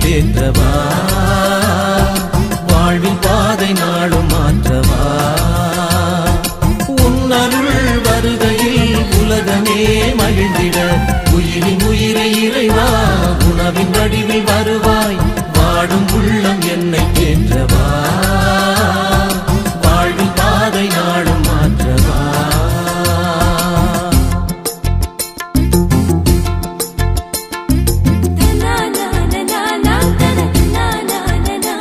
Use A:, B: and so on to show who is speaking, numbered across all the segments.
A: தேற்றவா வாழ்வின் பாதை நாளும் மாற்றவா உன்னருள் வருகையில் உலகமே மகிழ்ந்திட உயிரின் உயிரை இறைவா உணவின் வடிவில் வருவாய் வாடும் உள்ளம் என்னை தேற்றவா வாழ்வின் பாதை நாளும் மாற்றவா
B: na na na na na na na na na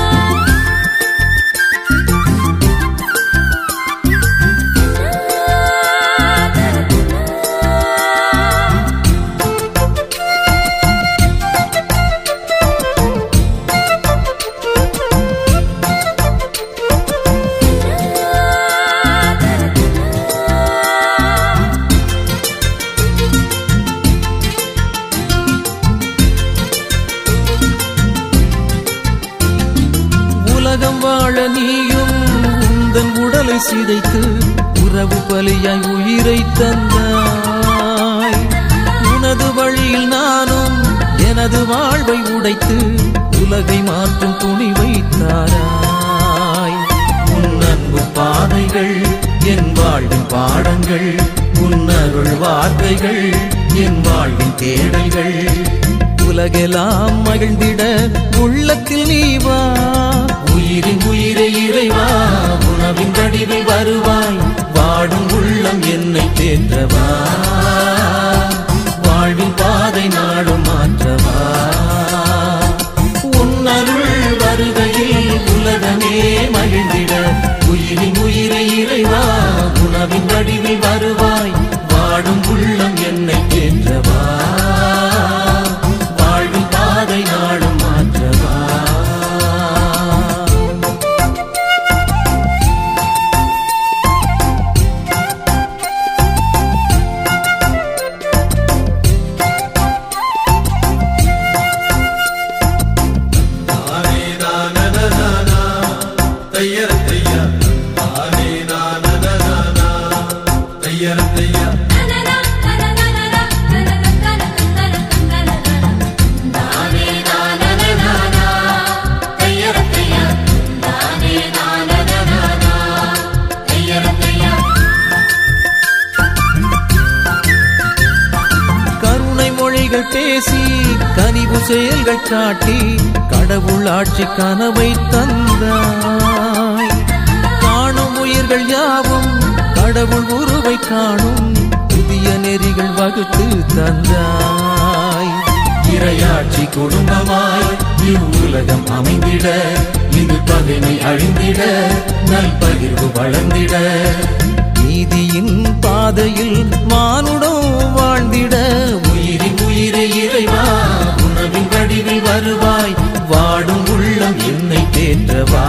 A: உலகம் வாழ நீயும் உந்தன் உடலை சிதைத்து உறவு பலியாய் உயிரை தந்தாய் உனது வழியில் நானும் எனது வாழ்வை உடைத்து உலகை மாற்றும் துணிவை தாராய் உன் அன்பு பாதைகள் என் வாழ்வின் பாடங்கள் உன்னருள் வார்த்தைகள் என் வாழ்வின் தேடல்கள் உலகெல்லாம் மகிழ்ந்திட உள்ளத்தில் நீ வா உயிரின் உயிரை இறைவா உணவின் வடிவில் வருவாய் வாடும் உள்ளம் என்னை தேற்றவா வாழ்வின் பாதை நாடும் மாற்றவா உன்னருள் வருகையில் உலகமே மகிழ்ந்திட உயிரின் உயிரை இறைவா உணவின் வடிவில் வருவாய் வாடும் உள்ளம் என்னை தேற்றவா வாழ்வின் பாதை நாடும் மாற்றவா கருணை மொழிகள் பேசி கனிவு செயல்கள் காட்டி கடவுள் ஆட்சி கனவை தந்தாய் காணும் உயிர்கள் யாவும் கடவுள் உருவை காணும் புதிய நெறிகள் வகுத்து தந்தாய் இரையாட்சி குடும்பமாய் இவ்வுலகம் அமைந்திட இது பகைமை அழிந்திட நல்பகிர்வு வளர்ந்திட நீதியின் பாதையில் மானுடம் வாழ்ந்திட உயிரின் உயிரை இறைவா உணவின் வடிவில் வருவாய் வாடும் உள்ளம் என்னை தேற்றவா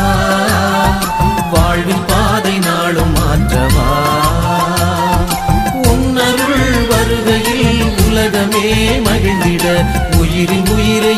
A: வாழ்வின் பாதை நாளும் மாற்றவா உன்னருள் வருகையில் உலகமே மகிழ்ந்திட உயிரின் உயிரை